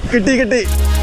കിട്ടി കിട്ടി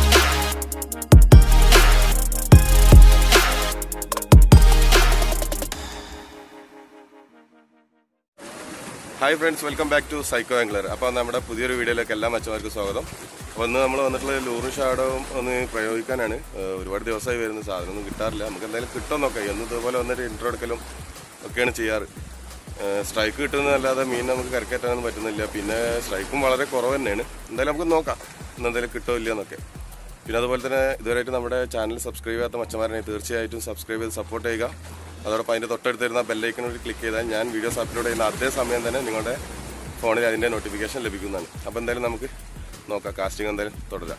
hi friends welcome back to psycho angler അപ്പോൾ നമ്മുടെ പുതിയൊരു വീഡിയോയിലേക്ക് എല്ലാ മച്ചമാർക്കും സ്വാഗതം അപ്പോൾ ഇന്ന് നമ്മൾ വന്നിട്ടുള്ള ലൂറും ഷാഡവും ഒന്ന് പ്രയോഗിക്കാനാണ് ഏഹ് ഒരുപാട് ദിവസമായി വരുന്ന സാധനമൊന്നും കിട്ടാറില്ല നമുക്ക് എന്തായാലും കിട്ടുമെന്നൊക്കെ എന്ന് ഇതുപോലെ വന്നിട്ട് ഇൻട്രോ എടുക്കലും ഒക്കെയാണ് ചെയ്യാറ് സ്ട്രൈക്ക് കിട്ടുന്നതല്ലാതെ മീൻ നമുക്ക് കരക്കയറ്റാനൊന്നും പറ്റുന്നില്ല പിന്നെ സ്ട്രൈക്കും വളരെ കുറവ് തന്നെയാണ് എന്തായാലും നമുക്ക് നോക്കാം ഇന്ന് എന്തായാലും കിട്ടോ ഇല്ല എന്നൊക്കെ പിന്നെ അതുപോലെ തന്നെ ഇതുവരെയായിട്ട് നമ്മുടെ ചാനൽ സബ്സ്ക്രൈബ് ചെയ്യാത്ത മച്ചമാരനെ തീർച്ചയായിട്ടും സബ്സ്ക്രൈബ് ചെയ്ത് സപ്പോർട്ട് ചെയ്യുക അതോടൊപ്പം അതിൻ്റെ തൊട്ടടുത്ത് വരുന്ന ബെല്ലൈക്കൺ ഒരു ക്ലിക്ക് ചെയ്താൽ ഞാൻ വീഡിയോസ് അപ്ലോഡ് ചെയ്യുന്ന അതേ സമയം തന്നെ നിങ്ങളുടെ ഫോണിൽ അതിൻ്റെ നോട്ടിഫിക്കേഷൻ ലഭിക്കുന്നതാണ് അപ്പോൾ എന്തായാലും നമുക്ക് നോക്കാം കാസ്റ്റിംഗ് എന്തായാലും തുടരാം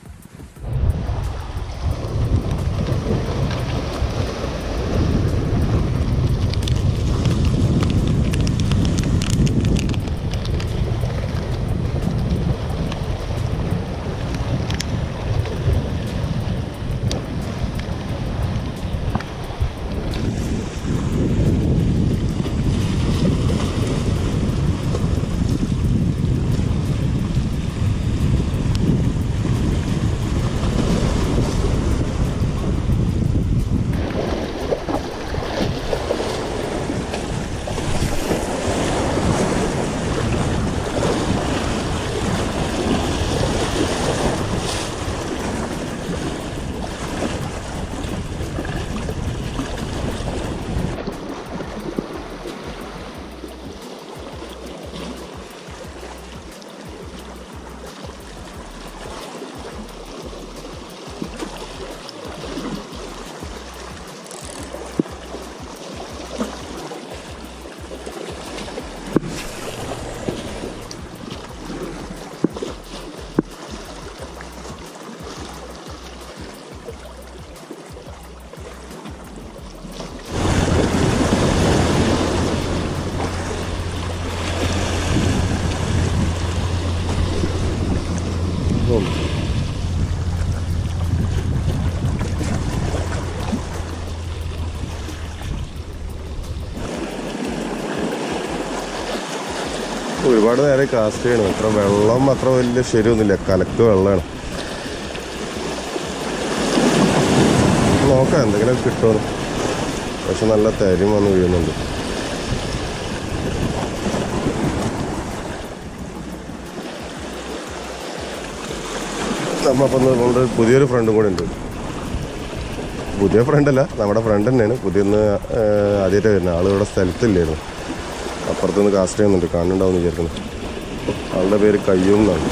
ഒരുപാട് നേരം കാസ്റ്റ് ചെയ്യണം അത്ര വെള്ളം അത്ര വലിയ ശരിയൊന്നുമില്ല കലക്ക് വെള്ളമാണ് നോക്കാം എന്തെങ്കിലും കിട്ടുമെന്ന് പക്ഷെ നല്ല തരും വന്ന് വീഴുന്നുണ്ട് നമ്മപ്പം കൊണ്ട് പുതിയൊരു ഫ്രണ്ടും കൂടെ ഉണ്ട് പുതിയ ഫ്രണ്ടല്ല നമ്മുടെ ഫ്രണ്ട് തന്നെയാണ് പുതിയൊന്ന് ആദ്യമായിട്ട് വരുന്നത് ആൾ ഇവിടെ സ്ഥലത്തില്ലായിരുന്നു അപ്പുറത്തുനിന്ന് കാസ്റ്റ് ചെയ്യുന്നുണ്ട് കാണുന്നുണ്ടാവും വിചാരിക്കുന്നു ആളുടെ പേര് കയ്യൂം എന്നാണ്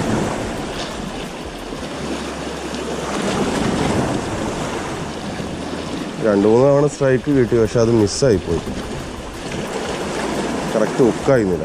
രണ്ടു മൂന്ന് തവണ സ്ട്രൈക്ക് കിട്ടി പക്ഷെ അത് മിസ്സായി പോയി കറക്റ്റ് ഉക്കായിരുന്നില്ല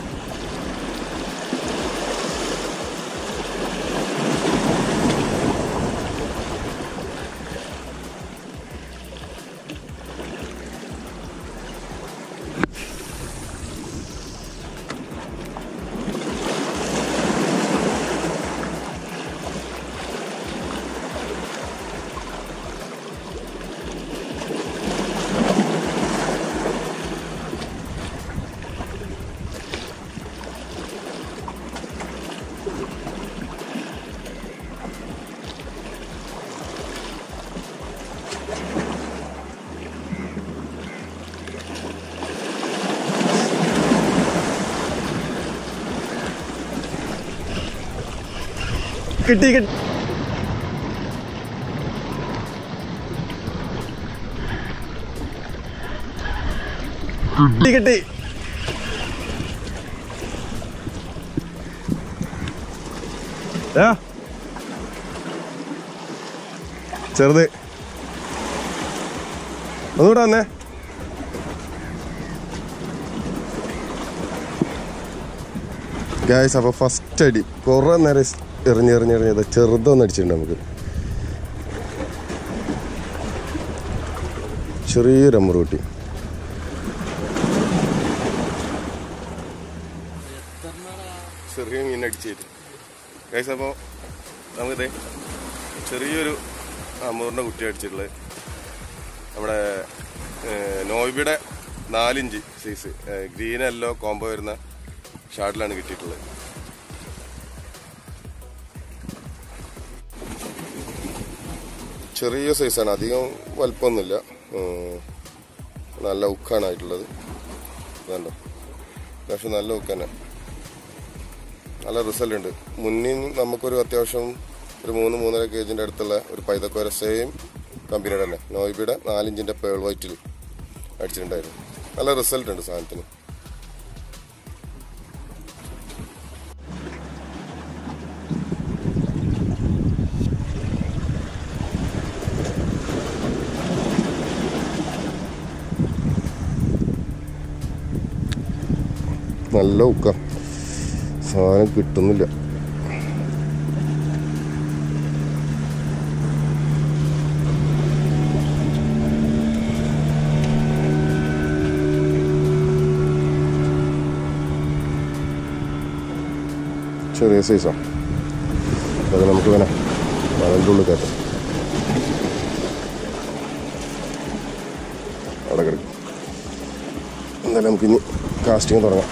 കിട്ടി കിട്ടി കിട്ടി കിട്ടി ആ. ചെറുത് ഒന്നുകൂടെ വന്നേ ഗായ്സ് അപ്പോൾ ഫസ്റ്റ് അടി കുറേ നേരം സ് എറിഞ്ഞെറിഞ്ഞെറിഞ്ഞത് ചെറുതൊന്നും അടിച്ചിട്ടുണ്ട് നമുക്ക് ചെറിയൊരു അമ്മൂട്ടി ചെറിയ മീൻ അടിച്ചിട്ട് ഗൈസ് അപ്പോൾ നമുക്കിത് ചെറിയൊരു അമ്മൂറിൻ്റെ കുട്ടി അടിച്ചിട്ടുള്ളത് നമ്മുടെ ഏഹ്, നോയ്ബിയുടെ നാലിഞ്ച് സൈസ് ഗ്രീൻ യെല്ലോ കോംബോ വരുന്ന ഷാർട്ടിലാണ് കിട്ടിയിട്ടുള്ളത് ചെറിയ സൈസാണ് അധികം വലുപ്പമൊന്നുമില്ല ഉം, നല്ല ഉക്കാണ് ആയിട്ടുള്ളത് ഇതുണ്ടോ അത്യാവശ്യം നല്ല ഉക്ക് തന്നെ നല്ല റിസൾട്ട് ഉണ്ട് മുന്നിൽ നമുക്കൊരു അത്യാവശ്യം ഒരു മൂന്ന് മൂന്നര കെ ജിന്റെ അടുത്തുള്ള ഒരു പൈതക്കോര സെയിം കമ്പനിയുടെ തന്നെ നോയിബിയുടെ നാലിഞ്ചിന്റെ പേൾ വൈറ്റിൽ അടിച്ചിട്ടുണ്ടായിരുന്നു നല്ല റിസൾട്ട് ഉണ്ട് സാധനത്തിന് നല്ല ഉക്ക സാധനം കിട്ടുന്നില്ല ചെറിയ സൈസാ അത് നമുക്ക് വേണം അതിൻ്റെ ഉള്ളിൽ കയറ്റാം അവിടെ കിടക്കും എന്തായാലും നമുക്കിനി കാസ്റ്റിംഗ് തുടങ്ങാം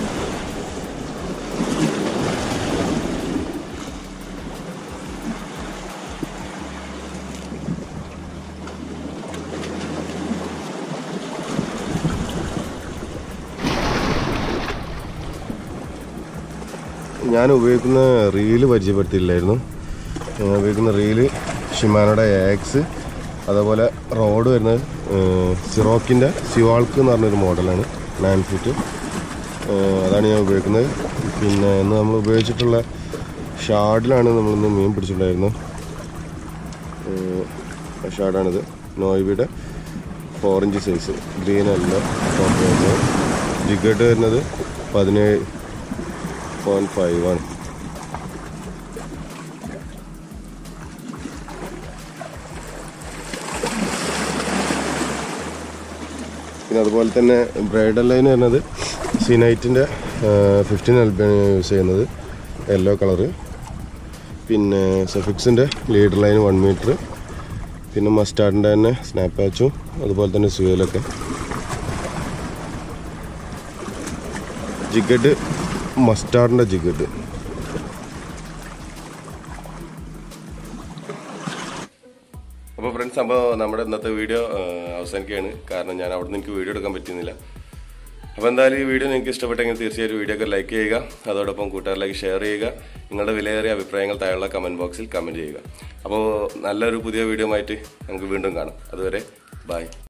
ഞാൻ ഉപയോഗിക്കുന്ന റീല് പരിചയപ്പെടുത്തിയില്ലായിരുന്നു ഞാൻ ഉപയോഗിക്കുന്ന റീല് ഷിമാനോയുടെ എക്സ് അതേപോലെ റോഡ് വരുന്നത് സിറോക്കിൻ്റെ സിവാൾക്ക് എന്ന് പറഞ്ഞൊരു മോഡലാണ് നയൻ ഫീറ്റ് അതാണ് ഞാൻ ഉപയോഗിക്കുന്നത് പിന്നെ ഇന്ന് നമ്മൾ ഉപയോഗിച്ചിട്ടുള്ള ഷാഡിലാണ് നമ്മളിന്ന് മീൻ പിടിച്ചിട്ടുണ്ടായിരുന്നത് ഏഹ് ഷാഡാണിത് നോയിബിയുടെ ഫോർ ഇഞ്ച് സൈസ് ഗ്രീൻ അല്ല ജിഗട്ട് വരുന്നത് പതിനേഴ് പോയിന്റ് ഫൈവ് ആണ് പിന്നെ അതുപോലെ തന്നെ ബ്രൈഡൽ ലൈൻ വരുന്നത് സിനൈറ്റിൻ്റെ ഫിഫ്റ്റീൻ എൽബാണ് യൂസ് ചെയ്യുന്നത് യെല്ലോ കളറ് പിന്നെ സെഫിക്സിൻ്റെ ലീഡർ ലൈൻ വൺ മീറ്റർ പിന്നെ മസ്റ്റാർഡിൻ്റെ തന്നെ സ്നാപ്പ് പാച്ചും അതുപോലെ തന്നെ സുയലൊക്കെ ജിഗഡ് മസ്റ്റാർഡിൻ്റെ ജിഗഡ് അപ്പോൾ ഫ്രണ്ട്സ് അപ്പോൾ നമ്മുടെ ഇന്നത്തെ വീഡിയോ അവസാനിക്കുകയാണ് കാരണം ഞാൻ അവിടെ നിന്ന് എനിക്ക് വീഡിയോ എടുക്കാൻ പറ്റുന്നില്ല അപ്പോൾ എന്തായാലും ഈ വീഡിയോ നിങ്ങൾക്ക് ഇഷ്ടപ്പെട്ടെങ്കിൽ തീർച്ചയായും വീഡിയോ ഒക്കെ ലൈക്ക് ചെയ്യുക അതോടൊപ്പം കൂട്ടുകാരിലേക്ക് ഷെയർ ചെയ്യുക നിങ്ങളുടെ വിലയേറിയ അഭിപ്രായങ്ങൾ താഴെയുള്ള കമൻറ്റ് ബോക്സിൽ കമൻറ്റ് ചെയ്യുക അപ്പോൾ നല്ലൊരു പുതിയ വീഡിയോ ആയിട്ട് നമുക്ക് വീണ്ടും കാണാം അതുവരെ ബൈ